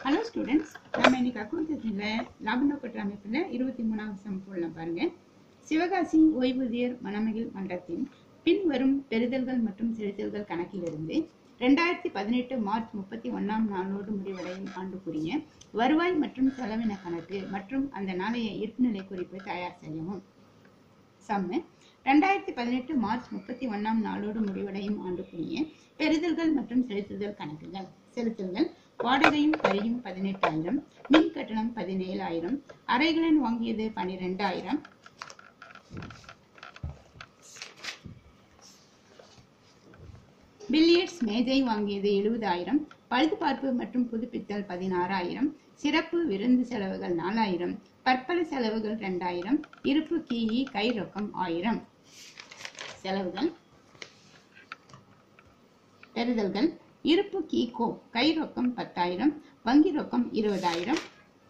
hello students நம்ம இன்னைக்கு அக்கௌண்டத்தில் லாப நோக்கற்ற அமைப்பில் இருபத்தி மூணாவது சம் போடலாம் பாருங்க சிவகாசி ஓய்வூதியர் மணமகிழ் மன்றத்தின் பின்வரும் பெறுதல்கள் மற்றும் செலுத்தல்கள் கணக்கிலிருந்து ரெண்டாயிரத்தி பதினெட்டு மார்ச் முப்பத்தி ஒன்றாம் நாளோடு முடிவடையும் ஆண்டுக்குரிய வருவாய் மற்றும் செலவின கணக்கு மற்றும் அந்த நாளைய இருப்புநிலை குறிப்பு தயார் செய்யவும் சம்மு ரெண்டாயிரத்தி பதினெட்டு மார்ச் முப்பத்தி ஒன்றாம் நாளோடு முடிவடையும் ஆண்டுக்குரிய பெறுதல்கள் மற்றும் செலுத்துதல் கணக்குகள் செலுத்தல்கள் வாடகையும் வரியும் பதினெட்டாயிரம் மின் கட்டணம் பதினேழாயிரம் அறைகளின் வாங்கியது பனிரெண்டாயிரம் பில்லியர்ட்ஸ் மேஜை வாங்கியது எழுபதாயிரம் பழுதுபார்ப்பு மற்றும் புதுப்பித்தல் பதினாறாயிரம் சிறப்பு விருந்து செலவுகள் நாலாயிரம் பற்பல செலவுகள் ரெண்டாயிரம் இருப்பு கீயி கை ரொக்கம் ஆயிரம் செலவுகள் பெறுதல்கள் இருப்பு கீகோ கை ரொக்கம் பத்தாயிரம் வங்கி ரொக்கம் இருபதாயிரம்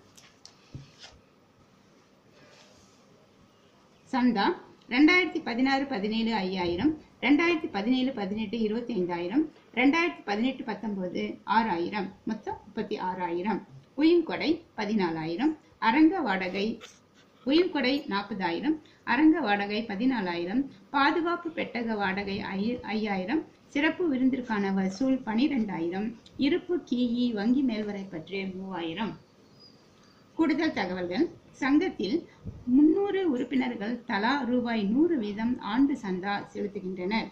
சந்தா ரெண்டாயிரத்தி பதினாறு பதினேழு ஐயாயிரம் ரெண்டாயிரத்தி பதினேழு பதினெட்டு இருபத்தி ஐந்தாயிரம் ரெண்டாயிரத்தி பதினெட்டு பத்தொன்பது ஆறாயிரம் மொத்தம் முப்பத்தி ஆறாயிரம் உயிர்கொடை பதினாலாயிரம் அரங்க வாடகை உயிர்கொடை நாற்பதாயிரம் அரங்க வாடகை பதினாலாயிரம் பாதுகாப்பு பெட்டக வாடகை ஐ- ஐயாயிரம் சிறப்பு விருந்திற்கான வசூல் பனிரெண்டாயிரம் இருப்பு கீயி வங்கி மேல்வரை பற்றிய மூவாயிரம் கூடுதல் தகவல்கள் சங்கத்தில் முன்னூறு உறுப்பினர்கள் தலா ரூபாய் நூறு வீதம் ஆண்டு சந்தா செலுத்துகின்றனர்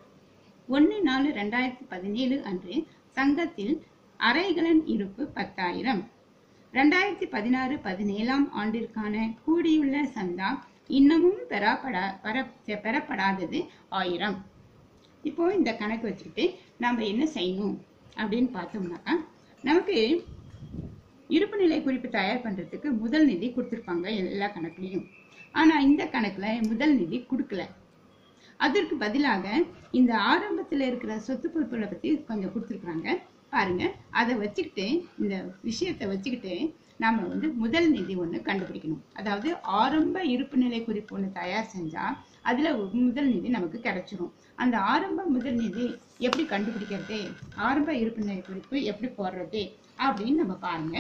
ஒன்று நாலு ரெண்டாயிரத்தி பதினேழு அன்று சங்கத்தில் அறைகளின் இருப்பு பத்தாயிரம் ரெண்டாயிரத்தி பதினாறு பதினேழாம் ஆண்டிற்கான கூடியுள்ள சந்தா இன்னமும் பெறப்படா பெற- பெறப்படாதது ஆயிரம் இப்போ இந்த கணக்கு வச்சுக்கிட்டு நாம என்ன செய்யணும் அப்படின்னு பார்த்தோம்னாக்கா நமக்கு இருப்புநிலை குறிப்பு தயார் பண்றதுக்கு முதல் நிதி கொடுத்துருப்பாங்க எல்லா கணக்குலையும் ஆனா இந்த கணக்குல முதல் நிதி கொடுக்கல அதற்கு பதிலாக இந்த ஆரம்பத்துல இருக்கிற சொத்து பொறுப்புகளை பத்தி கொஞ்சம் கொடுத்துருக்குறாங்க பாருங்க அதை வச்சுக்கிட்டு இந்த விஷயத்தை வச்சுக்கிட்டு நாம வந்து முதல் நிதி ஒண்ணு கண்டுபிடிக்கணும் அதாவது ஆரம்ப இருப்புநிலை குறிப்பு ஒண்ணு தயார் செஞ்சா அதுல ஒரு முதல் நிதி நமக்கு கிடைச்சிரும் அந்த ஆரம்ப முதல் நிதி எப்படி கண்டுபிடிக்கிறது ஆரம்ப இருப்புநிலை குறிப்பு எப்படி போடுறது அப்படின்னு நம்ம பாருங்க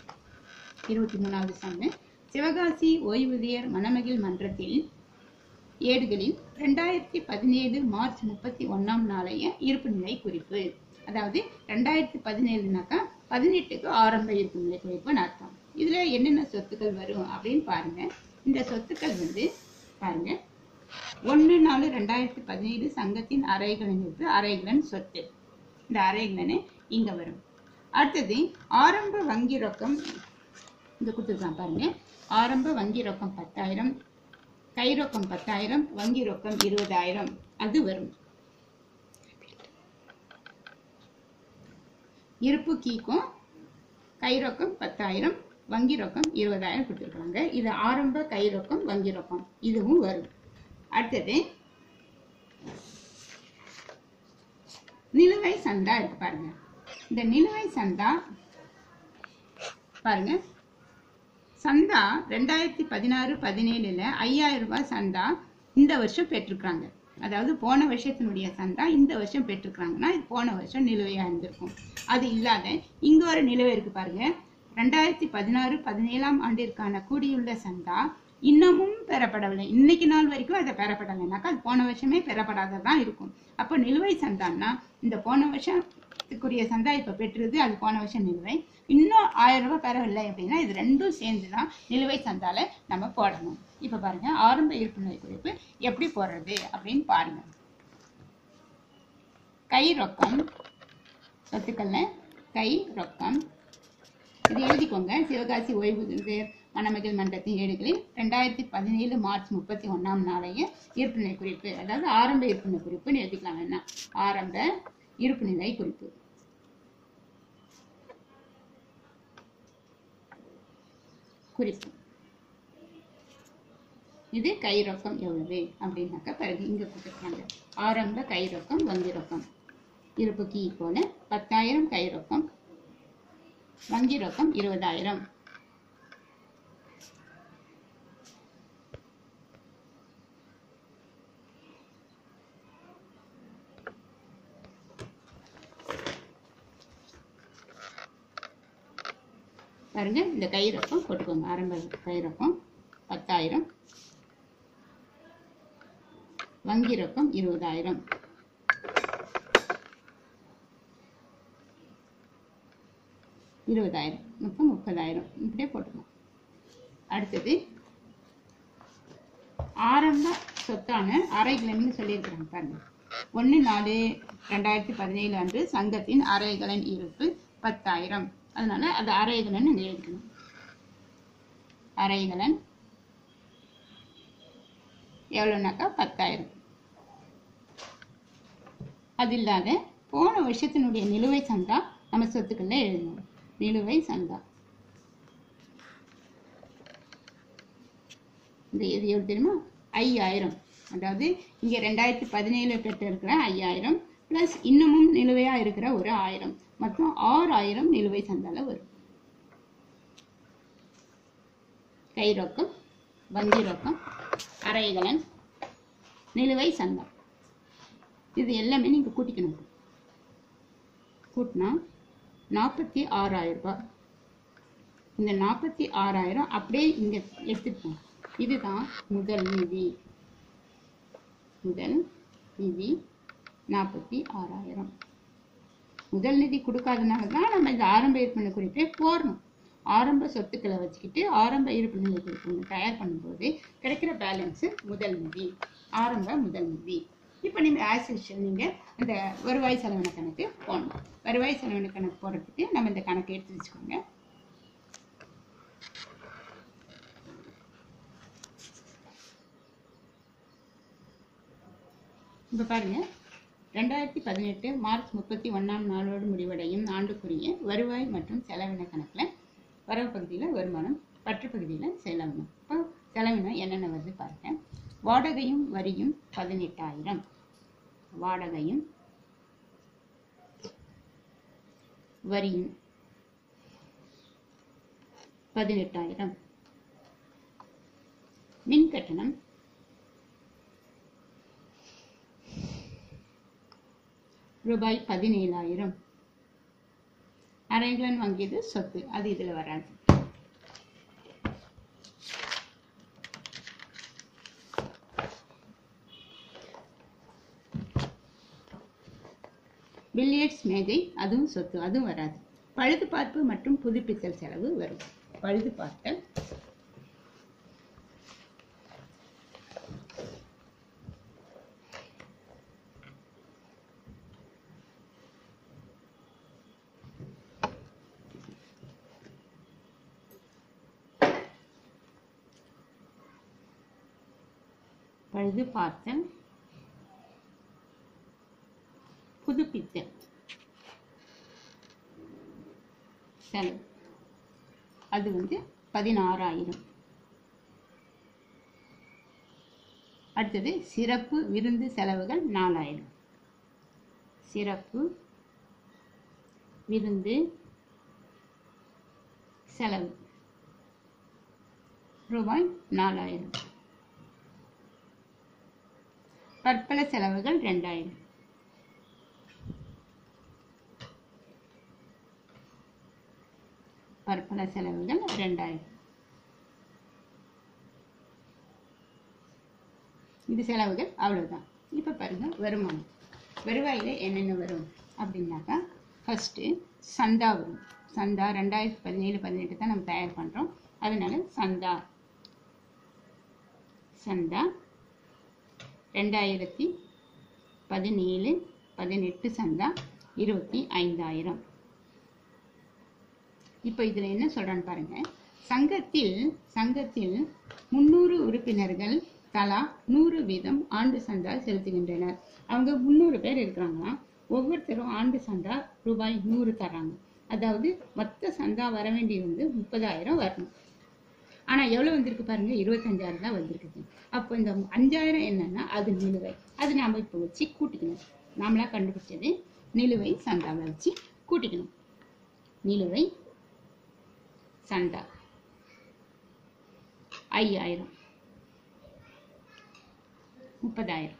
இருபத்தி மூணாவது சம்மு சிவகாசி ஓய்வூதியர் மணமகிழ் மன்றத்தில் ஏடுகளில் ரெண்டாயிரத்தி பதினேழு மார்ச் முப்பத்தி ஒண்ணாம் நாளைய இருப்புநிலை குறிப்பு அதாவது ரெண்டாயிரத்தி பதினேழுனாக்கா பதினெட்டுக்கு ஆரம்ப இருப்புநிலை குறிப்புன்னு அர்த்தம் இதுல என்னென்ன சொத்துக்கள் வரும் அப்படின்னு பாருங்க இந்த சொத்துக்கள் வந்து பாருங்க ஒன்று நாலு ரெண்டாயிரத்தி பதினேழு சங்கத்தின் அறைகளின் இருப்பு அறைகளன் சொத்து இந்த அறைகளனு இங்க வரும் அடுத்தது ஆரம்ப வங்கி ரொக்கம் இங்க கொடுத்துருக்கான் பாருங்க ஆரம்ப வங்கி ரொக்கம் பத்தாயிரம் கை ரொக்கம் பத்தாயிரம் வங்கி ரொக்கம் இருபதாயிரம் அது வரும் இருப்பு கீக்கும் கை ரொக்கம் பத்தாயிரம் வங்கி ரொக்கம் இருபதாயிரம் கொடுத்துருக்காங்க இது ஆரம்ப கை ரொக்கம் வங்கி ரொக்கம் இதுவும் வரும் அடுத்தது நிலுவை சந்தா இருக்கு பாருங்க இந்த நிலுவை சந்தா பாருங்க சந்தா ரெண்டாயிரத்தி பதினாறு பதினேழுல ஐயாயிரம் ரூபாய் சந்தா இந்த வருஷம் பெற்றிருக்காங்க அதாவது போன வருஷத்தினுடைய சந்தா இந்த வருஷம் பெற்றிருக்காங்கன்னா இது போன வருஷம் நிலுவையா இருந்திருக்கும் அது இல்லாத இங்க ஒரு நிலுவை இருக்கு பாருங்க ரெண்டாயிரத்தி பதினாறு பதினேழாம் ஆண்டிற்கான கூடியுள்ள சந்தா இன்னமும் பெறப்படவில்லை இன்னைக்கு நாள் வரைக்கும் அதை பெறப்படலைனாக்கா அது போன வருஷமே பெறப்படாததான் இருக்கும் அப்போ நிலுவை சந்தான்னா இந்த போன வருஷத்துக்குரிய சந்தா இப்ப பெற்றது அது போன வருஷம் நிலுவை இன்னும் ஆயிரம் ரூபாய் பெறவில்லை அப்படின்னா இது ரெண்டும் சேர்ந்து தான் நிலுவை சந்தால நம்ம போடணும் இப்ப பாருங்க ஆரம்ப இருப்புநிலை குறிப்பு எப்படி போடுறது அப்படின்னு பாருங்க கை ரொக்கம் சொத்துக்கள்ல கை ரொக்கம் இது எழுதிக்கோங்க சிவகாசி ஓய்வூதியர் மணமகள் மன்றத்தின் ஏடுகளில் ரெண்டாயிரத்தி பதினேழு மார்ச் முப்பத்தி ஒண்ணாம் நாளைய இருப்புநிலை குறிப்பு அதாவது ஆரம்ப இருப்புநிலை குறிப்புன்னு எழுதிக்கலாம் வேணா ஆரம்ப இருப்புநிலை குறிப்பு குறிப்பு இது கை ரொக்கம் எவ்வளவு அப்படின்னாக்கா பிறகு இங்க கொடுத்துருக்காங்க ஆரம்ப கை ரொக்கம் வங்கி ரொக்கம் இருப்பு கீ போல பத்தாயிரம் கை ரொக்கம் வங்கி ரொக்கம் இருபதாயிரம் பாருங்க இந்த கை ரொக்கம் போட்டுக்கோங்க ஆரம்ப கை ரொக்கம் பத்தாயிரம் வங்கி ரொக்கம் இருபதாயிரம் இருபதாயிரம் மொத்தம் முப்பதாயிரம் இப்படியே போட்டுக்கலாம் அடுத்தது ஆரம்ப சொத்தான அரைகலன்னு சொல்லியிருக்கிறாங்க பாருங்க ஒன்று நாலு ரெண்டாயிரத்தி பதினேழு அன்று சங்கத்தின் அரைகலன் இருப்பு பத்தாயிரம் அதனால அது அரைகலன் அங்கே எழுதிக்கணும் அரைகலன் எவ்வளோனாக்கா பத்தாயிரம் அது இல்லாத போன வருஷத்தினுடைய நிலுவை சந்தா நம்ம சொத்துக்கள்ல எழுதணும் நிலுவை சந்தா இந்த இது எவ்வளவு தெரியுமா ஐயாயிரம் அதாவது இங்க ரெண்டாயிரத்தி பதினேழு பெற்று இருக்கிற ஐயாயிரம் பிளஸ் இன்னமும் நிலுவையா இருக்கிற ஒரு ஆயிரம் மொத்தம் ஆறாயிரம் நிலுவை சந்தால வரும் கை ரொக்கம் வங்கி ரொக்கம் அரைகலன் நிலுவை சந்தா இது எல்லாமே நீங்க கூட்டிக்கணும் கூட்டினா நாற்பத்தி ஆறாயிரம் ரூபாய் இந்த நாற்பத்தி ஆறாயிரம் அப்படியே இங்க எடுத்துட்டு போங்க இதுதான் முதல் நிதி முதல் நிதி நாற்பத்தி ஆறாயிரம் முதல் நிதி கொடுக்காதனால தான் நம்ம இந்த ஆரம்ப இருப்பினை குறிப்பே போடணும் ஆரம்ப சொத்துக்களை வச்சுக்கிட்டு ஆரம்ப இருப்பு நிலை குறிப்பு தயார் பண்ணும்போது கிடைக்கிற பேலன்ஸ் முதல் நிதி ஆரம்ப முதல் நிதி இப்போ நீங்க ஆஸ் யூஷுவல் நீங்க அந்த வருவாய் செலவின கணக்கு போடணும் வருவாய் செலவின கணக்கு போடுறதுக்கு நம்ம இந்த கணக்கு எடுத்து வச்சுக்கோங்க இப்போ பாருங்க ரெண்டாயிரத்தி பதினெட்டு மார்ச் முப்பத்தி ஒன்றாம் நாளோடு முடிவடையும் ஆண்டுக்குரிய வருவாய் மற்றும் செலவின கணக்கில் வரவு பகுதியில் வருமானம் பற்று பகுதியில் செலவினம் இப்போ செலவினம் என்னென்ன வருது பாருங்க வாடகையும் வரியும் பதினெட்டாயிரம் வாடகையும் வரியும் பதினெட்டாயிரம் மின் கட்டணம் ரூபாய் பதினேழாயிரம் அரைகலன் வாங்கியது சொத்து அது இதுல வராது பில்லியர்ட்ஸ் மேஜை அதுவும் சொத்து அதுவும் வராது பழுது பார்ப்பு மற்றும் புதுப்பித்தல் செலவு வரும் பழுது பார்த்தல் பழுது பார்த்தல் புதுப்பித்தல் செலவு அது வந்து பதினாறாயிரம் அடுத்தது சிறப்பு விருந்து செலவுகள் நாலாயிரம் சிறப்பு விருந்து செலவு ரூபாய் நாலாயிரம் பற்பல செலவுகள் ரெண்டாயிரம் பற்பல செலவுகள் ரெண்டாயிரம் இது செலவுகள் அவ்வளவுதான் இப்ப பாருங்க வருமானம் வருவாயில என்னென்ன வரும் அப்படின்னாக்கா ஃபர்ஸ்ட் சந்தா வரும் சந்தா ரெண்டாயிரத்தி பதினேழு பதினெட்டு தான் நம்ம தயார் பண்றோம் அதனால சந்தா சந்தா ரெண்டாயிரத்தி பதினேழு பதினெட்டு சந்தா இருபத்தி ஐந்தாயிரம் இப்போ இதுல என்ன சொல்றான்னு பாருங்க சங்கத்தில் சங்கத்தில் முன்னூறு உறுப்பினர்கள் தலா நூறு வீதம் ஆண்டு சந்தா செலுத்துகின்றனர் அவங்க முந்நூறு பேர் இருக்கிறாங்களாம் ஒவ்வொருத்தரும் ஆண்டு சந்தா ரூபாய் நூறு தர்றாங்க அதாவது மொத்த சந்தா வர வேண்டியது வந்து முப்பதாயிரம் வரணும் ஆனா எவ்வளவு வந்திருக்கு பாருங்க இருபத்தஞ்சாயிரம் தான் வந்திருக்குது அப்போ இந்த அஞ்சாயிரம் என்னன்னா அது நிலுவை அது நாம இப்போ வச்சு கூட்டிக்கணும் நாமளா கண்டுபிடிச்சது நிலுவை சந்தாவை வச்சு கூட்டிக்கணும் நிலுவை சந்தா ஐயாயிரம் முப்பதாயிரம்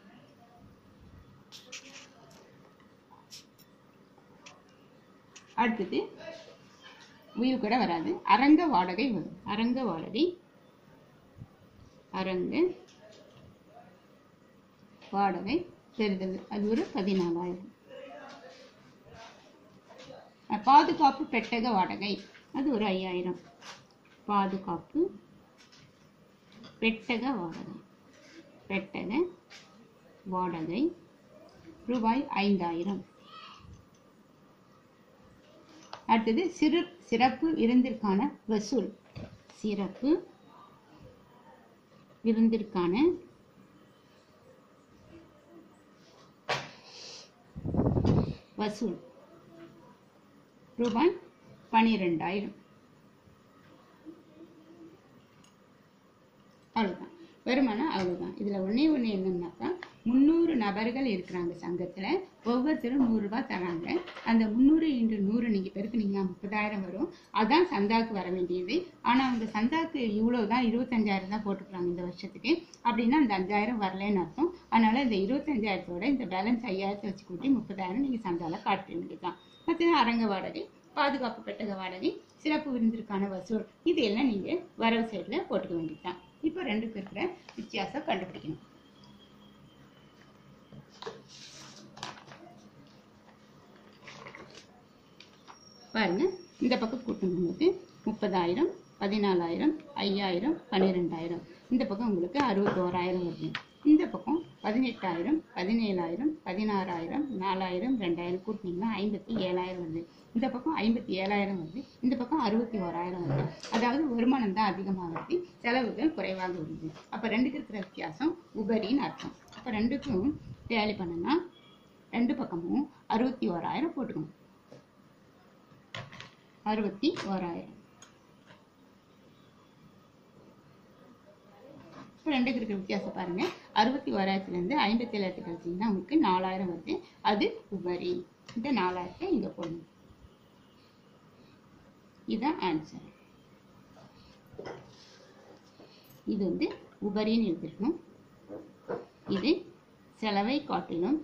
அடுத்தது உயிர் கூட வராது அரங்க வாடகை வரும் அரங்க வாடகை அரங்க வாடகை பெறுதல் அது ஒரு பதினாலாயிரம் அஹ் பாதுகாப்பு பெட்டக வாடகை அது ஒரு ஐயாயிரம் பாதுகாப்பு பெட்டக வாடகை பெட்டக வாடகை ரூபாய் ஐந்தாயிரம் அடுத்தது சிறு சிறப்பு விருந்திற்கான வசூல் சிறப்பு விருந்திற்கான வசூல் ரூபாய் பனிரெண்டாயிரம் அவ்வளோதான் வருமானம் அவ்வளோதான் இதில் ஒன்றே ஒன்று என்னன்னாக்கா முந்நூறு நபர்கள் இருக்கிறாங்க சங்கத்தில் ஒவ்வொருத்தரும் நூறுரூபா தராங்க அந்த முந்நூறு இன்று நூறு நீங்கள் பெருக்குனீங்கன்னா முப்பதாயிரம் வரும் அதான் சந்தாக்கு வர வேண்டியது ஆனால் அவங்க சந்தாக்கு இவ்வளோ தான் இருபத்தஞ்சாயிரம் தான் போட்டுக்கிறாங்க இந்த வருஷத்துக்கு அப்படின்னா அந்த அஞ்சாயிரம் வரலன்னு அர்த்தம் அதனால் இந்த இருபத்தஞ்சாயிரத்தோட இந்த பேலன்ஸ் ஐயாயிரத்தை வச்சு கூட்டி முப்பதாயிரம் நீங்கள் சந்தால காட்ட வேண்டியதுதான் மற்றது அரங்க வாடகை பாதுகாப்பு பெட்டக வாடகை சிறப்பு விருந்திற்கான வசூல் இது எல்லாம் நீங்கள் வரவு சைடில் போட்டுக்க வேண்டியதுதான் இப்போ ரெண்டுக்கு இருக்கிற வித்தியாசம் கண்டுபிடிக்கணும் பாருங்க இந்த பக்கம் கூட்டணும்போது முப்பதாயிரம் பதினாலாயிரம் ஐயாயிரம் பன்னிரெண்டாயிரம் இந்த பக்கம் உங்களுக்கு அறுபத்தோராயிரம் வருது இந்த பக்கம் பதினெட்டாயிரம் பதினேழாயிரம் பதினாறாயிரம் நாலாயிரம் ரெண்டாயிரம் கூட்டினீங்கன்னா ஐம்பத்தி ஏழாயிரம் வருது இந்த பக்கம் ஐம்பத்தி ஏழாயிரம் வருது இந்த பக்கம் அறுபத்தி ஓராயிரம் வருது அதாவது வருமானம் தான் அதிகமாக வருது செலவுகள் குறைவாக வருது அப்போ ரெண்டுக்கு இருக்கிற வித்தியாசம் உபரின்னு அர்த்தம் அப்போ ரெண்டுக்கும் டேலி பண்ணனா ரெண்டு பக்கமும் அறுபத்தி ஓராயிரம் போட்டுக்கணும் அறுபத்தி ஓராயிரம் இப்போ ரெண்டுக்கு இருக்கிற வித்தியாசம் பாருங்க அறுபத்தி ஓராயிரத்துலேருந்து ஐம்பத்தி ஏழாயிரத்து கழிச்சிங்கன்னா உங்களுக்கு நாலாயிரம் வருது அது உபரி இந்த நாலாயிரத்தை இங்கே போடணும் இதுதான் ஆன்சர் இது வந்து உபரின்னு எழுதிருக்கணும் இது செலவை காட்டிலும்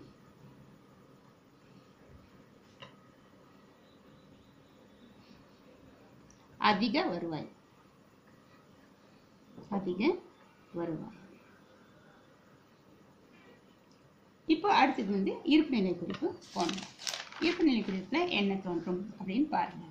அதிக வருவாய் அதிக வருவாய் இப்போ அடுத்தது வந்து இருப்பு நிலை குறிப்பு போனோம் இருப்பு நிலை குறிப்புல என்ன தோன்றும் அப்படின்னு பாருங்க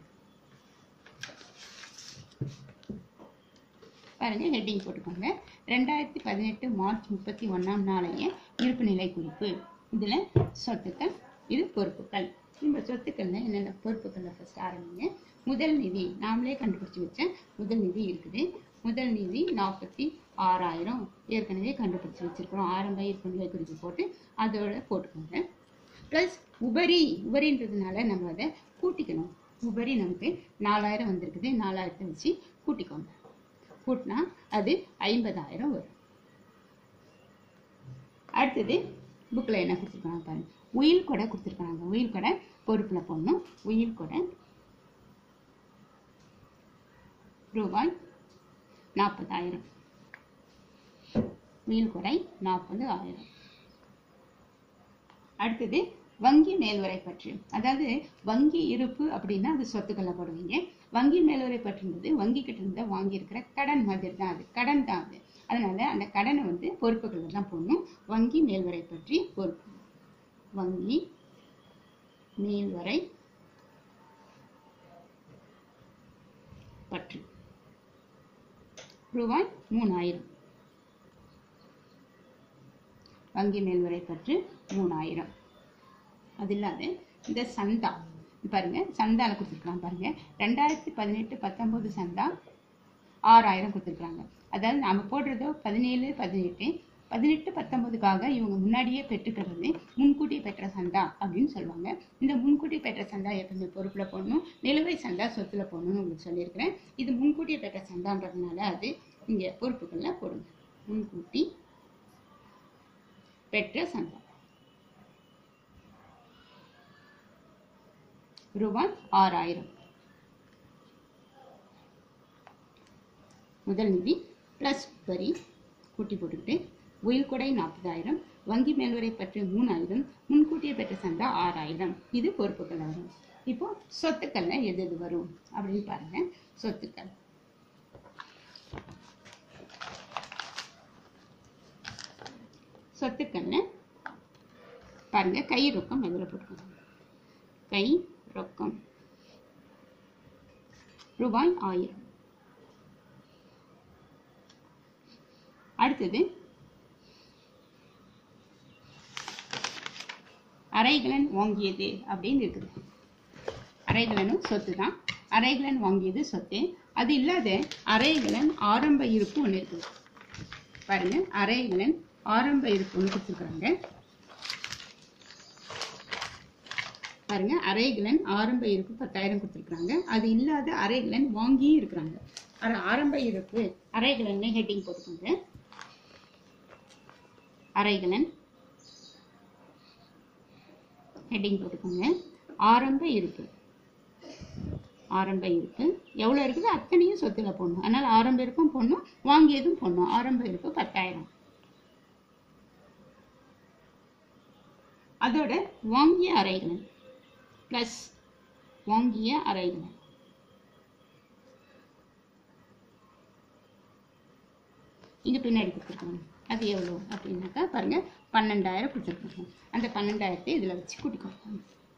பாருங்க ஹெட்டிங் போட்டுக்கோங்க ரெண்டாயிரத்தி பதினெட்டு மார்ச் முப்பத்தி ஒண்ணாம் நாளைய இருப்பு நிலை குறிப்பு இதுல சொத்துக்கள் இது பொறுப்புகள் இந்த சொத்துக்கள்ல என்னென்ன பொறுப்புகள்ல ஃபர்ஸ்ட் ஆரம்பிங்க முதல் நிதி நாமளே கண்டுபிடிச்சு வச்ச முதல் நிதி இருக்குது முதல் நிதி நாற்பத்தி ஆறாயிரம் ஏற்கனவே கண்டுபிடிச்சு வச்சிருக்கிறோம் ஆரம்ப இருப்பு நிலை குறிப்பு போட்டு அதோட போட்டுக்கோங்க ப்ளஸ் உபரி உபரின்றதுனால நம்ம அதை கூட்டிக்கணும் உபரி நமக்கு நாலாயிரம் வந்திருக்குது நாலாயிரத்தை வச்சு கூட்டிக்கோங்க கூட்டினா அது ஐம்பதாயிரம் வரும் அடுத்தது புக்கில் என்ன கொடுத்துருக்காங்க பாருங்க உயில் கொடை கொடுத்துருக்காங்க உயில் கொடை பொறுப்பில் போடணும் உயில் கொடை ரூபாய் நாற்பதாயிரம் உயில் கொடை நாற்பது ஆயிரம் அடுத்தது வங்கி மேல்வரை பற்று அதாவது வங்கி இருப்பு அப்படின்னா அது சொத்துக்களை போடுவீங்க வங்கி மேல்வரை பற்றுன்றது வங்கி கிட்ட இருந்து வாங்கியிருக்கிற கடன் மாதிரி தான் அது கடன் தான் அது அதனால அந்த கடனை வந்து பொறுப்புகள் தான் போடணும் வங்கி மேல்வரை பற்றி பொறுப்பு வங்கி மேல்வரை பற்று ரூபாய் மூணாயிரம் வங்கி மேல்வரை பற்று மூணாயிரம் அது இல்லாத இந்த சந்தா பாருங்க சந்தால கொடுத்துருக்காங்க பாருங்க ரெண்டாயிரத்தி பதினெட்டு பத்தொன்பது சந்தா ஆறாயிரம் கொடுத்துருக்காங்க அதாவது நாம போடுறதோ பதினேழு பதினெட்டு பதினெட்டு பத்தொன்பதுக்காக இவங்க முன்னாடியே பெற்றுக்கிறது முன்கூட்டி பெற்ற சந்தா அப்படின்னு சொல்லுவாங்க இந்த முன்கூட்டி பெற்ற சந்தா எப்பவுமே பொறுப்புல போடணும் நிலுவை சந்தா சொத்துல போடணும்னு உங்களுக்கு சொல்லியிருக்கிறேன் இது முன்கூட்டி பெற்ற சந்தான்றதுனால அது இங்க பொறுப்புகள்ல போடுங்க முன்கூட்டி பெற்ற சந்தா ரூபாய் ஆறாயிரம் முதல் நிதி ப்ளஸ் வரி கூட்டி போட்டுக்கிட்டு உயில் கொடை நாற்பதாயிரம் வங்கி மேல்வரை பற்றி மூணாயிரம் முன்கூட்டியே பெற்ற சந்தா ஆறாயிரம் இது பொறுப்புகள் வரும் இப்போ சொத்துக்கள்ல எது எது வரும் அப்படின்னு பாருங்க சொத்துக்கள் சொத்துக்கள்ல பாருங்க கை ரொக்கம் எதில் போட்டுக்கோங்க கை ரொக்கம் ரூபாய் ஆயிரம் அடுத்தது அரைகலன் வாங்கியது அப்படின்னு இருக்குது அரைகலனும் சொத்து தான் அரைகலன் வாங்கியது சொத்து அது இல்லாத அரைகலன் ஆரம்ப இருப்பு ஒன்று இருக்குது பாருங்க அரைகலன் ஆரம்ப இருப்பு ஒன்று கொடுத்துருக்குறாங்க பாருங்க அரைகலன் ஆரம்ப இருப்பு பத்தாயிரம் கொடுத்துருக்குறாங்க அது இல்லாத அரைகலன் வாங்கியும் இருக்கிறாங்க ஆனா ஆரம்ப இருப்பு அரைகலன் ஹெட்டிங் போட்டுக்கோங்க அரைகலன் ஹெட்டிங் போட்டுக்கோங்க ஆரம்ப இருப்பு ஆரம்ப இருப்பு எவ்வளோ இருக்குது அத்தனையும் சொத்துல போடணும் அதனால ஆரம்ப இருப்பும் போடணும் வாங்கியதும் போடணும் ஆரம்ப இருப்பு பத்தாயிரம் அதோட வாங்கிய அறைகளன் ப்ளஸ் வாங்கிய அறைகளன் இங்க பின்னாடி கொடுத்துருக்காங்க அது எவ்வளோ அப்படின்னாக்கா பாருங்க பன்னெண்டாயிரம் கொடுத்துருக்காங்க அந்த பன்னெண்டாயிரத்தை இதில் வச்சு கூட்டிக்கோங்க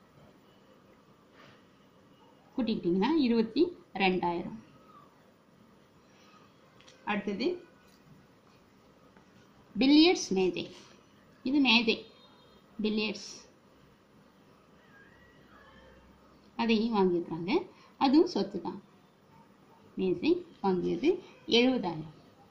கூட்டிக்கிட்டிங்கன்னா இருபத்தி ரெண்டாயிரம் அடுத்தது பில்லியர்ட்ஸ் மேஜை இது மேஜை பில்லியர்ட்ஸ் அதையும் வாங்கியிருக்காங்க அதுவும் சொத்து தான் மேஜை வாங்கியது எழுபதாயிரம்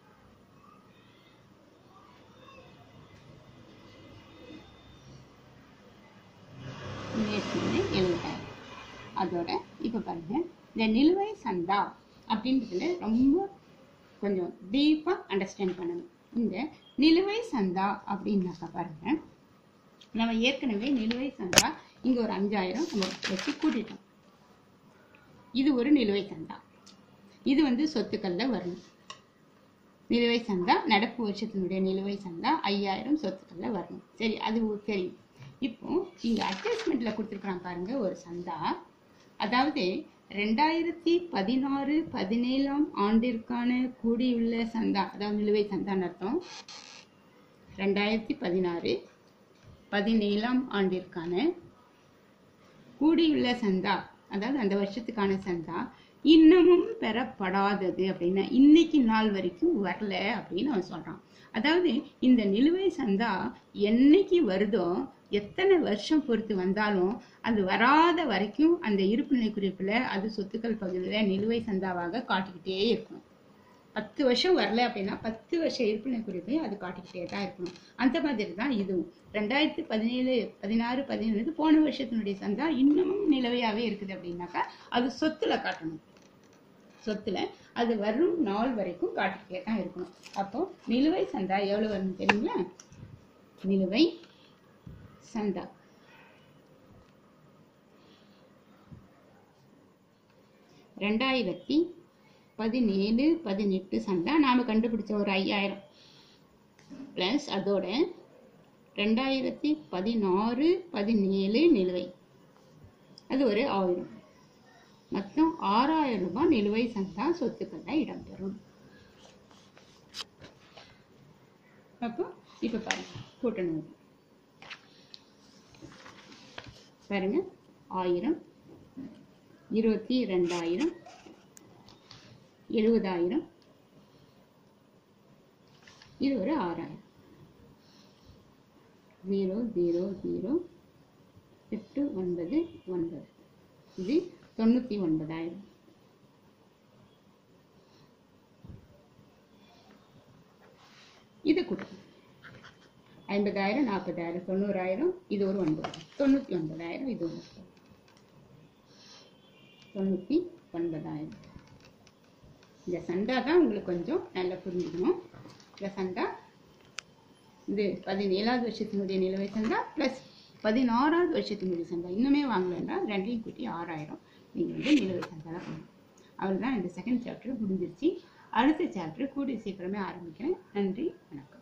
மேற்கொண்டு எழுபதாயிரம் அதோட இப்போ பாருங்க இந்த நிலுவை சந்தா அப்படின்றதுல ரொம்ப கொஞ்சம் டீப்பாக அண்டர்ஸ்டாண்ட் பண்ணணும் இந்த நிலுவை சந்தா அப்படின்னாக்கா பாருங்க நம்ம ஏற்கனவே நிலுவை சந்தா இங்க ஒரு அஞ்சாயிரம் நம்ம வச்சு கூட்டிட்டோம் இது ஒரு நிலுவை சந்தா இது வந்து சொத்துக்கள்ல வரணும் நிலுவை சந்தா நடப்பு வருஷத்தினுடைய நிலுவை சந்தா ஐயாயிரம் சொத்துக்கள்ல வரணும் சரி அது உங்களுக்கு தெரியும் இப்போ இங்க அட்ஜஸ்ட்மெண்ட்ல கொடுத்துருக்கான் பாருங்க ஒரு சந்தா அதாவது ரெண்டாயிரத்தி பதினாறு பதினேழாம் ஆண்டிற்கான கூடியுள்ள சந்தா அதாவது நிலுவை சந்தான்னு அர்த்தம் ரெண்டாயிரத்தி பதினாறு பதினேழாம் ஆண்டிற்கான கூடியுள்ள சந்தா அதாவது அந்த வருஷத்துக்கான சந்தா இன்னமும் பெறப்படாதது அப்படின்னா இன்னைக்கு நாள் வரைக்கும் வரல அப்படின்னு அவன் சொல்றான் அதாவது இந்த நிலுவை சந்தா என்னைக்கு வருதோ எத்தனை வருஷம் பொறுத்து வந்தாலும் அது வராத வரைக்கும் அந்த இருப்புநிலை குறிப்புல அது சொத்துக்கள் பகுதியில் நிலுவை சந்தாவாக காட்டிக்கிட்டே இருக்கணும் பத்து வருஷம் வரல அப்படின்னா பத்து வருஷம் இருப்பினை குறிப்பை அது காட்டிக்கிட்டே தான் இருக்கணும் அந்த மாதிரி தான் இதுவும் ரெண்டாயிரத்தி பதினேழு பதினாறு பதினேழு போன வருஷத்தினுடைய சந்தா இன்னமும் நிலவையாவே இருக்குது அப்படின்னாக்கா அது சொத்துல காட்டணும் சொத்துல அது வரும் நாள் வரைக்கும் காட்டிக்கிட்டே தான் இருக்கணும் அப்போ நிலுவை சந்தா எவ்வளவு வரும் தெரியுங்களா நிலுவை சந்தா ரெண்டாயிரத்தி பதினேழு பதினெட்டு சந்தா நாம கண்டுபிடிச்ச ஒரு ஐயாயிரம் ப்ளஸ் அதோட ரெண்டாயிரத்தி பதினாறு பதினேழு நிலுவை அது ஒரு ஆயிரம் மொத்தம் ஆறாயிரம் ரூபாய் நிலுவை சந்தா சொத்துக்கள்ல இடம்பெறும் அப்போ இப்ப பாருங்க கூட்டணும் பாருங்க ஆயிரம் இருபத்தி ரெண்டாயிரம் எழுபதாயிரம் இது ஒரு ஆறாயிரம் ஜீரோ ஜீரோ ஜீரோ எட்டு ஒன்பது ஒன்பது இது தொண்ணூற்றி ஒன்பதாயிரம் இது கொடுக்கும் ஐம்பதாயிரம் நாற்பதாயிரம் தொண்ணூறாயிரம் இது ஒரு ஒன்பது தொண்ணூற்றி ஒன்பதாயிரம் இது ஒரு தொண்ணூற்றி ஒன்பதாயிரம் இந்த சந்தா தான் உங்களுக்கு கொஞ்சம் நல்லா புரிஞ்சுக்கணும் இந்த சந்தா இது பதினேழாவது வருஷத்தினுடைய நிலுவை சந்தா ப்ளஸ் பதினாறாவது வருஷத்தினுடைய சந்தா இன்னுமே வாங்கலைன்னா ரெண்டையும் கூட்டி ஆறாயிரம் நீங்கள் வந்து நிலுவை சந்தா தான் பண்ணணும் அவ்வளோதான் இந்த செகண்ட் சாப்டர் முடிஞ்சிருச்சு அடுத்த சாப்டர் கூடிய சீக்கிரமே ஆரம்பிக்கிறேன் நன்றி வணக்கம்